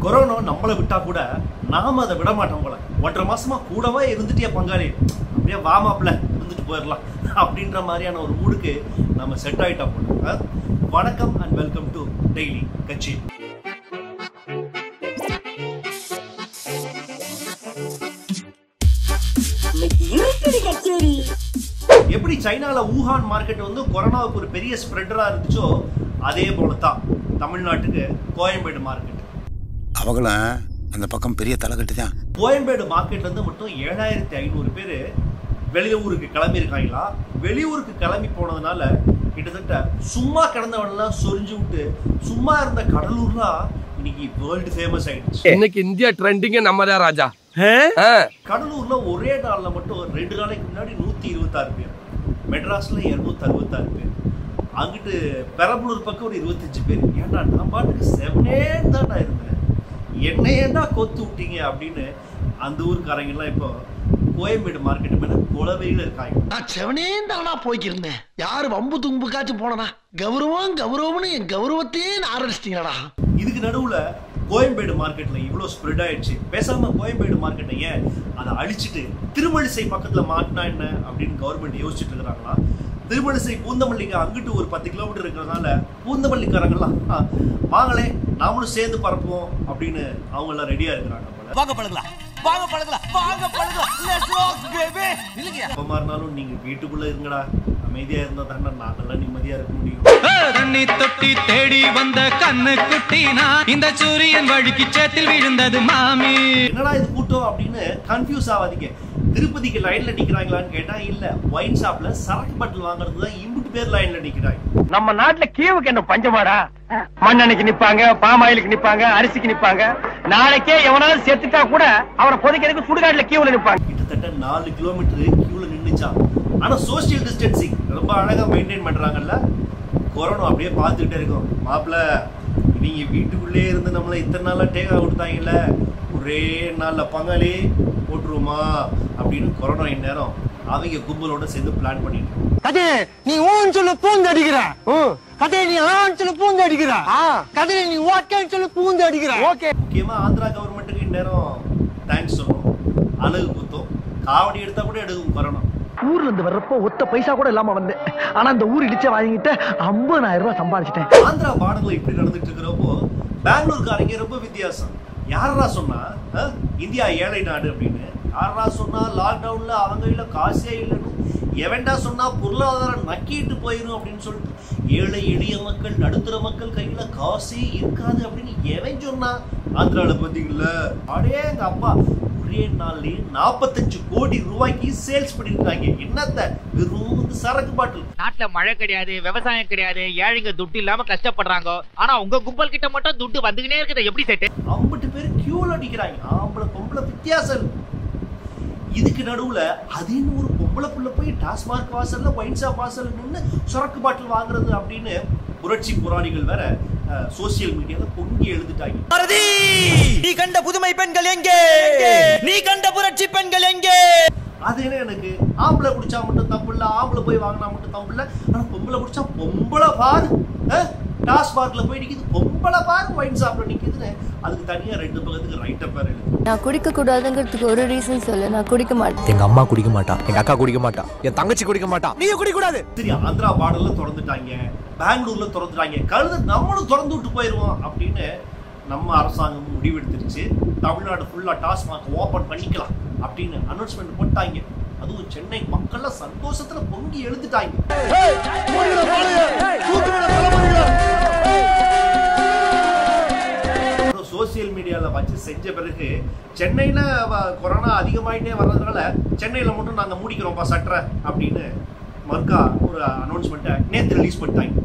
Corona நம்மளை விட்டா கூட நாம அதை விட மாட்டோம் போல ஒன்றரை மாசமா கூடவே இருந்துட்டியா பங்காளி அப்படியே வாமாப்ல இருந்துட்டு போயிடலாம் அப்படின்ற மாதிரியான ஒரு மூடுக்கு நம்ம செட் ஆயிட்டா போல ஆ? வணக்கம் அண்ட் வெல்கம் டு டெய்லி கட்சி இருக்குது கச்சேரி எப்படி சைனால ஊஹான் மார்க்கெட் வந்து கொரோனாவுக்கு ஒரு பெரிய ஸ்ப்ரெட்டரா இருந்துச்சோ அதே போல தான் தமிழ்நாட்டுக்கு கோயம்பேடு மார்க்கெட் அவங்களும் அந்த பக்கம் பெரிய தலைக்கட்டு தான் கோயம்பேடு மார்க்கெட்ல இருந்து மட்டும் ஏழாயிரத்தி ஐநூறு பேர் வெளியூருக்கு கிளம்பி இருக்காங்களா வெளியூருக்கு கிளம்பி போனதுனால கிட்டத்தட்ட சும்மா கிடந்தவனெல்லாம் சொரிஞ்சு விட்டு சும்மா இருந்த கடலூர்லாம் இன்னைக்கு வேர்ல்டு ஃபேமஸ் ஆயிடுச்சு இன்னைக்கு இந்தியா ட்ரெண்டிங்க நம்ம தான் ராஜா ஆ. கடலூர்ல ஒரே நாள்ல மட்டும் ரெண்டு நாளைக்கு முன்னாடி நூத்தி இருபத்தாறு பேர் மெட்ராஸ்ல இருநூத்தி அறுபத்தாறு பேர் அங்கிட்டு பெரம்பலூர் பக்கம் ஒரு இருபத்தஞ்சு பேர் ஏன்டா நான் பாட்டுக்கு செவனே தான்டா இருந்தேன் என்ன ஏன்டா கொத்து விட்டீங்க அப்படின்னு அந்த ஊருக்காரங்க எல்லாம் இப்போ கோயம்பேடு மார்க்கெட் மேல குலவையில இருக்காங்க நான் செவனே தானா போய்க்கிருந்தேன் யாரு வம்பு தும்புக்காச்சும் போனனா கௌரவம் கௌரவம்னு என் கௌரவத்தையே ஆரம்பிச்சிட்டீங்களா இதுக்கு நடுவுல கோயம்பேடு மார்க்கெட்ல இவ்வளவு ஸ்ப்ரெட் ஆயிடுச்சு பேசாம கோயம்பேடு மார்க்கெட்டை ஏன் அதை அழிச்சிட்டு திருமழிசை பக்கத்துல மாட்டினா என்ன அப்படின்னு கவர்மெண்ட் யோசிச்சுட்டு இருக்கிறாங்களா திருமழிசை பூந்தமல்லிக்கு அங்கிட்டு ஒரு பத்து கிலோமீட்டர் இருக்கிறதுனால பூந்தமல்லிக்காரங்கெல்லாம் "ஆ, வாங்களே நாமளும் சேர்ந்து பரப்புவோம் அப்படின்னு அவங்க எல்லாம் ரெடியா இருக்கிறாங்க போல வாங்க பழகலாம் வாங்க பழகலாம் வாங்க பழகலாம் லெட்ஸ் ராக் பேபி இல்லையா எப்பமா இருந்தாலும் நீங்க வீட்டுக்குள்ள இருங்கடா அமைதியா இருந்தா தானே நாங்கெல்லாம் நிம்மதியா இருக்க முடியும் தண்ணி தொட்டி தேடி வந்த கண்ணு குட்டினா இந்த சூரியன் வழுக்கி சேத்தில் விழுந்தது மாமி என்னடா இது கூட்டம் அப்படின்னு கன்ஃபியூஸ் ஆகாதீங்க திருப்பதிக்கு லைன்ல நிக்கிறாங்களான்னு கேட்டா இல்ல ஒயின் ஷாப்ல சரக்கு பாட்டில் வாங்குறது தான் இம்புட்டு பேர் லைன்ல நிக்கிறாங்க நம்ம நாட்டுல கீவுக்கு என்ன பஞ்சமாடா மண்ணெண்ணைக்கு நிப்பாங்க பாமாயிலுக்கு நிப்பாங்க அரிசிக்கு நிப்பாங்க நாளைக்கே எவனாலும் செத்துட்டா கூட அவனை புதைக்கிறதுக்கு சுடுகாட்டுல கீவுல நிப்பாங்க கிட்டத்தட்ட நாலு கிலோமீட்டர் கியூல நின்னுச்சான் ஆனா சோசியல் டிஸ்டன்சிங் ரொம்ப அழகா மெயின்டைன் பண்றாங்கல்ல கொரோனா அப்படியே பார்த்துக்கிட்டே இருக்கும் மாப்பிள்ள நீங்க வீட்டுக்குள்ளே இருந்து நம்மள இத்தனை நாளா டேகா கொடுத்தாங்கல்ல ஒரே நாள்ல பங்காளி போட்டுருவோமா அப்படின்னு கொரோனா இந்நேரம் அவங்க கும்பலோட சேர்ந்து பிளான் பண்ணிட்டு இருக்கோம். கதே நீ ஊன் சொல்லு பூந்து அடிக்கிற கதே நீ ஆன் சொல்லு பூந்து அடிக்கிற கதே நீ ஓகேன்னு சொல்லு பூந்து அடிக்கிற ஓகே முக்கியமா ஆந்திரா கவர்மெண்ட்டுக்கு இந்நேரம் தேங்க்ஸ் சொல்லணும் அழகு குத்தம் காவடி எடுத்தா கூட எடுக்கும் கொரோனா ஊர்ல இருந்து வர்றப்போ ஒத்த பைசா கூட இல்லாம வந்தேன் ஆனா அந்த ஊர் இடிச்ச வாங்கிட்டு ஐம்பதாயிரம் ரூபாய் சம்பாதிச்சிட்டேன் ஆந்திரா பார்டர்ல இப்படி நடந்துட்டு இருக்கிறப்போ பெங்களூர்காரங்க ரொம்ப வித்தியாசம் யாரா சொன்னா அஹ், இந்தியா ஏழை நாடு அப்படின்னு யாரா சொன்னா லாக்டவுன்ல அவங்க கையில காசே இல்லைன்னு எவன்டா சொன்னா பொருளாதாரம் நக்கிட்டு போயிடும் அப்படின்னு சொல்லிட்டு ஏழை எளிய மக்கள் நடுத்தர மக்கள் கையில காசே இருக்காது அப்படின்னு எவன் சொன்னா ஆந்திரால பாத்தீங்கல்ல அடே எங்க அப்பா ஒரே நாள்லயே நாற்பத்தஞ்சு கோடி ரூபாய்க்கு சேல்ஸ் பண்ணிருக்காங்க என்னத்த வெறும் வந்து சரக்கு பாட்டில் நாட்டுல மழை கிடையாது விவசாயம் கிடையாது ஏழைங்க துட்டு இல்லாம கஷ்டப்படுறாங்க ஆனா உங்க கும்பல் கிட்ட மட்டும் துட்டு வந்துகினே இருக்குது எப்படி செட்டு ஐம்பது பேர் கியூல நிக்கிறாங்க ஆம்பளை பொம்பளை வித்தியாசம் இருக்கு. இதுக்கு நடுவுல அதுன்னு ஒரு பொம்பளை புள்ள போய் டாஸ்மார்க் வாசல்ல ஒயின் ஷாப் வாசல்ல நின்று சுரக்கு பாட்டில் வாங்குறது அப்படின்னு புரட்சி போராளிகள் வேற சோசியல் மீடியால பொங்கி எழுதிட்டாங்க பாரதி நீ கண்ட புதுமை பெண்கள் எங்கே நீ கண்ட புரட்சி பெண்கள் எங்கே அது என்ன எனக்கு ஆம்பளை குடிச்சா மட்டும் தப்பு இல்ல ஆம்பளை போய் வாங்கினா மட்டும் தப்பு இல்ல ஆனா பொம்பளை குடிச்சா பொம்பளை பாரு டாஸ்மார்க்ல போய் நிக்குது பொம்பளை பாரு ஒயின் ஷாப்ல நிக்குதுன்னு அதுக்கு தனியா ரெண்டு பக்கத்துக்கு ரைட் பேர் எழுது நான் குடிக்க கூடாதுங்கிறதுக்கு ஒரு ரீசன் சொல்லு நான் குடிக்க மாட்டேன் எங்க அம்மா குடிக்க மாட்டா எங்க அக்கா குடிக்க மாட்டா என் தங்கச்சி குடிக்க மாட்டா நீயும் குடிக்க கூடாது சரி ஆந்திரா பார்டர்ல திறந்துட்டாங்க பெங்களூர்ல திறந்துட்டாங்க கழுது நம்மளும் திறந்து விட்டு போயிருவோம் அப்படின்னு நம்ம அரசாங்கம் முடிவெடுத்துருச்சு தமிழ்நாடு ஃபுல்லா டாஸ்மாக் ஓபன் பண்ணிக்கலாம் அப்படின்னு அனௌன்ஸ்மெண்ட் போட்டாங்க அதுவும் சென்னை மக்கள்லாம் சந்தோஷத்துல பொங்கி எழுந்துட்டாங்க சோசியல் மீடியால வச்சு செஞ்ச பிறகு சென்னையில வ- கொரோனா அதிகமாயிட்டே வர்றதுனால சென்னையில மட்டும் நாங்க மூடிக்கிறோம்ப்பா சட்டரை அப்படின்னு மறுக்கா ஒரு அனௌன்ஸ்மெண்ட்டை நேத்து ரிலீஸ் பண்ணிட்டாங்க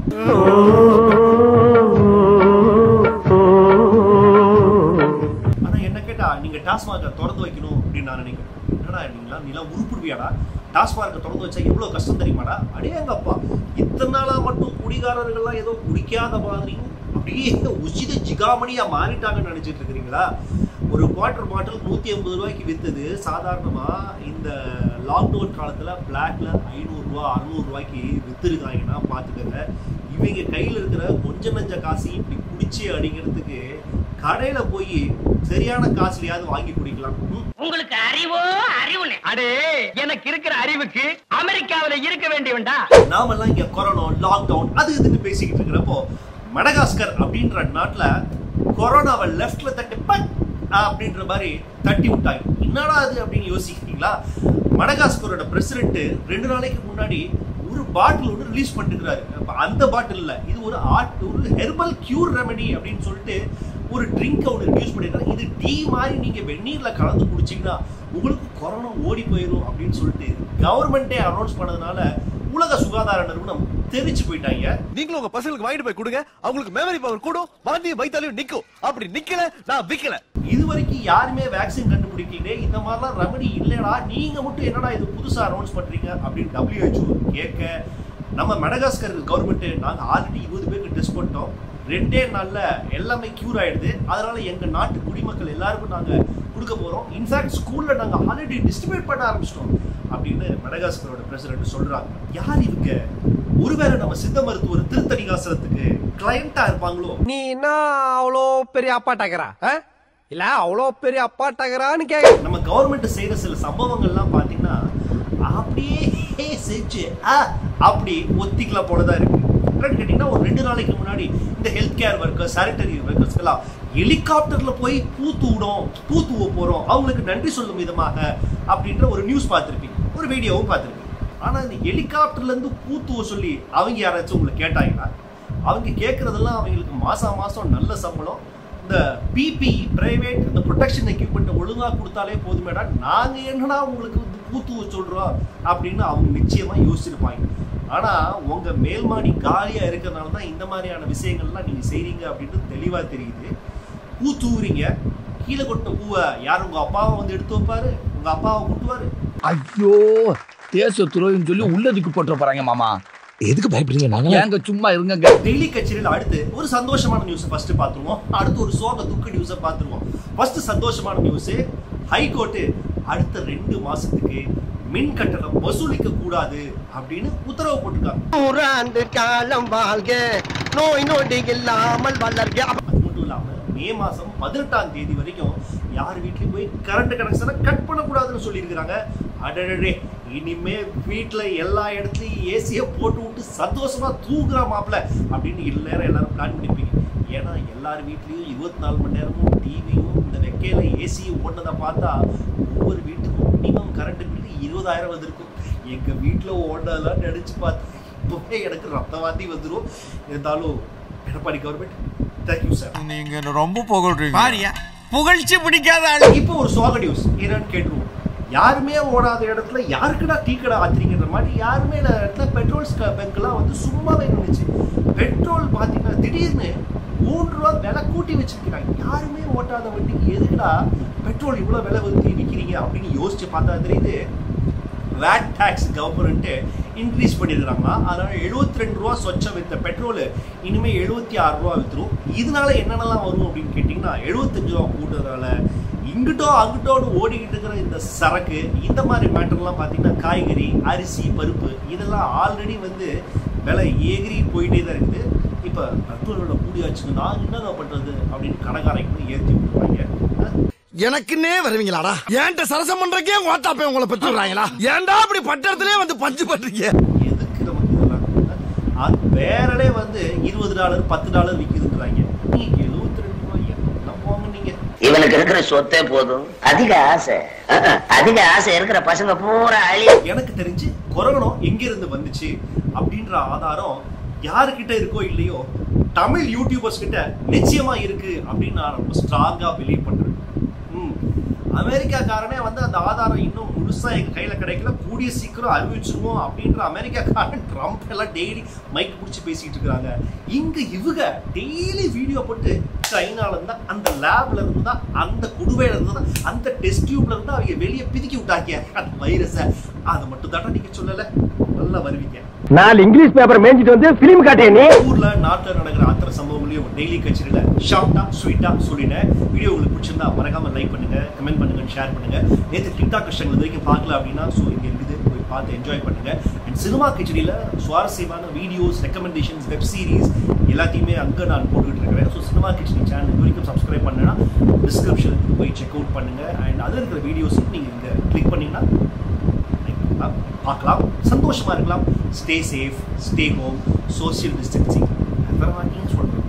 ஆனா என்ன கேட்டா நீங்க டாஸ்மார்க்கை திறந்து வைக்கணும் அப்படின்னு நான் நினைக்கிறேன் என்னடா நீங்களா நீலாம் உருப்பிடுவியாடா டாஸ்மார்க்கை திறந்து வச்சா எவ்வளவு கஷ்டம் தெரியுமாடா அடேங்கப்பா இத்தனை நாளா மட்டும் குடிகாரர்கள்லாம் ஏதோ குடிக்காத மாதிரியும் அப்படியே உசித ஜிகாமணியா மாறிட்டாங்கன்னு நினைச்சிட்டு இருக்கிறீங்களா ஒரு குவார்டர் பாட்டில் நூத்தி ஐம்பது ரூபாய்க்கு வித்தது சாதாரணமா இந்த லாக்டவுன் காலத்துல பிளாக்ல ஐநூறு ரூபா அறுநூறு ரூபாய்க்கு வித்துருக்காங்கன்னா பாத்துக்கங்க இவங்க கையில இருக்கிற கொஞ்ச நஞ்ச காசையும் இப்படி குடிச்சு அடிக்கிறதுக்கு கடையில போய் சரியான காசுலயாவது வாங்கி குடிக்கலாம் ம். உங்களுக்கு அறிவோ அறிவுனே அடே எனக்கு இருக்கிற அறிவுக்கு அமெரிக்காவில இருக்க வேண்டியவன்டா நாமெல்லாம் இங்க கொரோனா லாக்டவுன் அது இதுன்னு பேசிக்கிட்டு இருக்கிறப்போ மடகாஸ்கர் அப்படின்ற நாட்டுல கொரோனாவை லெஃப்ட்ல தட்டி பட் அப்படின்ற மாதிரி தட்டி விட்டாங்க என்னடா அது அப்படின்னு யோசிக்கிறீங்களா மடகாஸ்கரோட பிரசிடென்ட் ரெண்டு நாளைக்கு முன்னாடி ஒரு பாட்டில் ஒன்று ரிலீஸ் பண்ணிருக்கிறாரு அப்ப அந்த பாட்டில் இல்ல இது ஒரு ஆர்ட் ஒரு ஹெர்பல் கியூர் ரெமெடி அப்படின்னு சொல்லிட்டு ஒரு ட்ரிங்க் ஒன்று ரிலீஸ் பண்ணிருக்காரு இது டீ மாதிரி நீங்க வெந்நீர்ல கலந்து குடிச்சீங்கன்னா உங்களுக்கு கொரோனா ஓடி போயிடும் அப்படின்னு சொல்லிட்டு கவர்மெண்ட்டே அனௌன்ஸ் பண்ணதுனால உலக சுகாதார நிறுவனம் தெரிச்சு போயிட்டாங்க நீங்களும் உங்க பசங்களுக்கு வாங்கிட்டு போய் கொடுங்க அவங்களுக்கு மெமரி பவர் கூடும் வாந்தி வைத்தாலையும் நிக்கும் அப்படி நிக்கல நான் விக்கல இது வரைக்கும் யாருமே வேக்சின் கண்டுபிடிக்கலே இந்த மாதிரிலாம் ரெமடி இல்லடா நீங்க மட்டும் என்னடா இது புதுசா அனௌன்ஸ் பண்றீங்க அப்படின்னு WHO கேட்க நம்ம மெடகாஸ்கர் கவர்மெண்ட் நாங்க ஆல்ரெடி இருபது பேருக்கு டெஸ்ட் பண்ணிட்டோம் ரெண்டே நாள்ல எல்லாமே கியூர் ஆயிடுது அதனால எங்க நாட்டு குடிமக்கள் எல்லாருக்கும் நாங்க கொடுக்க போறோம் இன்ஃபேக்ட் ஸ்கூல்ல நாங்க ஆல்ரெடி டிஸ்ட்ரிபியூட் பண்ண ஆரம்பிச்சிட்டோம் அப்படின்னு மெடகாஸ்கரோட பிரசிடென்ட் சொல்றாங்க யார் இவங்க ஒருவேளை நம்ம சித்த மருத்துவர் திருத்தணிகாசனத்துக்கு கிளையண்டா இருப்பாங்களோ நீ என்ன அவ்வளோ பெரிய அப்பாட்டாக்கிறா இல்ல அவ்வளோ பெரிய அப்பாட்டாக்கிறான்னு கேக்க நம்ம கவர்மெண்ட் செய்யற சில சம்பவங்கள்லாம் பாத்தீங்கன்னா அப்படியே செஞ்சு ஆ, அப்படி ஒத்திக்கலாம் போலதான் இருக்கு என்னன்னு கேட்டீங்கன்னா ஒரு ரெண்டு நாளைக்கு முன்னாடி இந்த ஹெல்த் கேர் ஒர்க்கர் சானிட்டரி ஒர்க்கர்ஸ்க்கெல்லாம் ஹெலிகாப்டர்ல போய் பூத்து விடும் பூத்துவ போறோம் அவங்களுக்கு நன்றி சொல்லும் விதமாக அப்படின்ற ஒரு நியூஸ் பார்த்திருப்பீங்க ஒரு வீடியோவும் பார்த்திருப்பீங்க ஆனா இந்த ஹெலிகாப்டர்ல இருந்து பூத்துவ சொல்லி அவங்க யாராச்சும் உங்களை கேட்டாங்களா அவங்க கேட்கறதெல்லாம் அவங்களுக்கு மாசம் மாசம் நல்ல சம்பளம் இந்த பிபி பிரைவேட் இந்த ப்ரொடெக்ஷன் எக்யூப்மெண்ட் ஒழுங்கா கொடுத்தாலே போதுமேடா நாங்க என்னடா உங்களுக்கு வந்து பூத்துவ சொல்றோம் அப்படின்னு அவங்க நிச்சயமா யோசிச்சிருப்பாங்க ஆனா உங்க மேல்மாடி காலியா இருக்கிறதுனால தான் இந்த மாதிரியான விஷயங்கள்லாம் நீங்க செய்றீங்க அப்படின்னு தெளிவா தெரியுது பூ தூவுறீங்க கீழே கொட்ட பூவை யார் உங்க அப்பாவை வந்து எடுத்து வைப்பாரு உங்க அப்பாவை கூட்டுவாரு ஐயோ தேச துரோகின்னு சொல்லி உள்ளதுக்கு போட்டு போறாங்க மாமா எதுக்கு பயப்படுறீங்க நாங்க ஏங்க சும்மா இருங்க டெல்லி கச்சேரியில் அடுத்து ஒரு சந்தோஷமான நியூஸை ஃபர்ஸ்ட் பார்த்துருவோம் அடுத்து ஒரு சோக துக்க நியூஸை பார்த்துருவோம் ஃபர்ஸ்ட் சந்தோஷமான நியூஸ் ஹைகோர்ட்டு அடுத்த ரெண்டு மாசத்துக்கு மின் கட்டணம் வசூலிக்க கூடாது அப்படின்னு உத்தரவு போட்டிருக்காங்க நூறாண்டு காலம் வாழ்க நோய் நொடி இல்லாமல் வளர்க அது மட்டும் இல்லாம மே மாசம் பதினெட்டாம் தேதி வரைக்கும் யார் வீட்லயும் போய் கரண்ட் கனெக்ஷனை கட் பண்ணக்கூடாதுன்னு சொல்லியிருக்கிறாங்க அடடே இனிமே வீட்ல எல்லா இடத்துலயும் ஏசியை போட்டு விட்டு சந்தோஷமா தூங்குறா மாப்ள அப்படின்னு எல்லாரும் எல்லாரும் பிளான் பண்ணிருப்பீங்க ஏன்னா எல்லார் வீட்லயும் இருபத்தி நாலு மணி நேரமும் டிவியும் இந்த வெக்கையில ஏசியும் ஓட்டதை பார்த்தா ஒவ்வொரு வீட்டுக்கும் மினிமம் கரண்ட் பில்லு இருபதாயிரம் வந்திருக்கும் எங்க வீட்டுல ஓடுனதெல்லாம் நினைச்சு பார்த்து இப்பவே எனக்கு ரத்த வாந்தி வந்துடும் இருந்தாலும் எடப்பாடி கவர்மெண்ட் தேங்க்யூ சார் நீங்க ரொம்ப புகழ்றீங்க பாரியா புகழ்ச்சி பிடிக்காத இப்போ ஒரு சோக நியூஸ் என்னன்னு கேட்டுருவோம் யாருமே ஓடாத இடத்துல யாருக்குடா டீ கடை ஆத்துறீங்கன்ற மாதிரி யாருமே இல்லாத இடத்துல பெட்ரோல் பங்க்லாம் வந்து சும்மாவே நின்றுச்சு பெட்ரோல் பார்த்தீங்கன்னா திடீர்னு மூன்று ரூபா விலை கூட்டி வச்சிருக்கிறாங்க யாருமே ஓட்டாத வண்டிக்கு எதுக்குடா பெட்ரோல் இவ்வளோ விலை ஊற்றி விற்கிறீங்க அப்படின்னு யோசிச்சு பார்த்தா தெரியுது வேட் டேக்ஸ் கவர்மெண்ட்டு இன்க்ரீஸ் பண்ணியிருக்கிறாங்களா அதனால எழுபத்தி ரெண்டு ரூபா சொச்சம் வித்த பெட்ரோல் இனிமேல் எழுபத்தி ஆறு ரூபா வித்துரும் இதனால என்னென்னலாம் வரும் அப்படின்னு கேட்டிங்கன்னா எழுபத்தஞ்சு ரூபா கூட்டுறதுனால இங்கிட்டோ அங்கிட்டோன்னு ஓடிக்கிட்டு இருக்கிற இந்த சரக்கு இந்த மாதிரி மேட்டர்லாம் பார்த்தீங்கன்னா காய்கறி அரிசி பருப்பு இதெல்லாம் ஆல்ரெடி வந்து விலை ஏகிறி போயிட்டே தான் இருக்குது இப்போ பெட்ரோல் விலை கூடியாச்சுங்க நான் என்னங்க பண்ணுறது அப்படின்னு கடைக்காரங்க ஏற்றி விட்டுருவாங்க எனக்குன்னே வருவீங்களாடா ஏன்ட்ட சரசம் பண்றக்கே ஓட்டாப்பே உங்களை பெற்றுறாங்களா ஏன்டா அப்படி பட்டத்திலே வந்து பஞ்சு பண்றீங்க எதுக்கு நமக்கு இதெல்லாம் அது வேறலே வந்து இருபது டாலர் பத்து டாலர் விற்கிதுன்றாங்க நீங்க எழுபத்தி ரெண்டு ரூபாய் எல்லாம் போங்க நீங்க இவனுக்கு இருக்கிற சொத்தே போதும் அதிக ஆசை அஹ், அஹ், அதிக ஆசை இருக்கிற பசங்க பூரா அழி எனக்கு தெரிஞ்சு கொரோனா எங்க இருந்து வந்துச்சு அப்படின்ற ஆதாரம் யாருக்கிட்ட இருக்கோ இல்லையோ தமிழ் யூடியூபர்ஸ் கிட்ட நிச்சயமா இருக்கு அப்படின்னு நான் ரொம்ப ஸ்ட்ராங்கா பிலீவ் பண்றேன் ம். அமெரிக்காக்காரனே வந்து அந்த ஆதாரம் இன்னும் முழுசா எங்க கையில கிடைக்கல கூடிய சீக்கிரம் அறிவிச்சிருவோம் அப்படின்ற அமெரிக்காக்காரன் ட்ரம்ப் எல்லாம் டெய்லி மைக் பிடிச்சி பேசிட்டு இருக்காங்க இங்க இவங்க டெய்லி வீடியோ போட்டு சைனால இருந்தா அந்த லேப்ல இருந்தா அந்த குடுவையில இருந்தா அந்த டெஸ்ட் டியூப்ல இருந்தா அவங்க வெளியே பிதுக்கி விட்டாங்க அந்த வைரஸ அது மட்டும் தானே நீங்க சொல்லல நல்லா வருவீங்க நாலு இங்கிலீஷ் பேப்பர் மேய்ஞ்சிட்டு வந்து பிலிம் காட்டிய நீ ஊர்ல நாட்டுல நடக்கிற அத்தனை சம்பவங்களையும் டெய்லி கட்சியில ஷார்ட்டா ஸ்வீட்டா சொல்லினேன் வீடியோ உங்களுக்கு பிடிச்சிருந்தா மறக்காம லைக் பண்ணுங்க கமெண்ட் பண்ணுங்க ஷேர் பண்ணுங்க நேற்று டிக்டாக் கஷ்டங்கள் இது வரைக்கும் பார்க்கல அப்படின்னா ஸோ இங்க இருக்குது போய் பார்த்து என்ஜாய் பண்ணுங்க அண்ட் சினிமா கிச்சடியில் சுவாரஸ்யமான வீடியோஸ் ரெக்கமெண்டேஷன்ஸ் வெப் சீரிஸ் எல்லாத்தையுமே அங்கே நான் போட்டுக்கிட்டு இருக்கிறேன் ஸோ சினிமா கிச்சடி சேனல் இது வரைக்கும் சப்ஸ்கிரைப் பண்ணேன்னா டிஸ்கிரிப்ஷனுக்கு போய் செக் அவுட் பண்ணுங்க அண்ட் அதில் இருக்கிற வீடியோஸும் நீங்கள் இங்கே கிளிக் பண்ணிங்கன்னா பார்க்கலாம் சந்தோஷமா இருக்கலாம் stay safe stay home social distancing அதெல்லாம் சொல்கிறேன்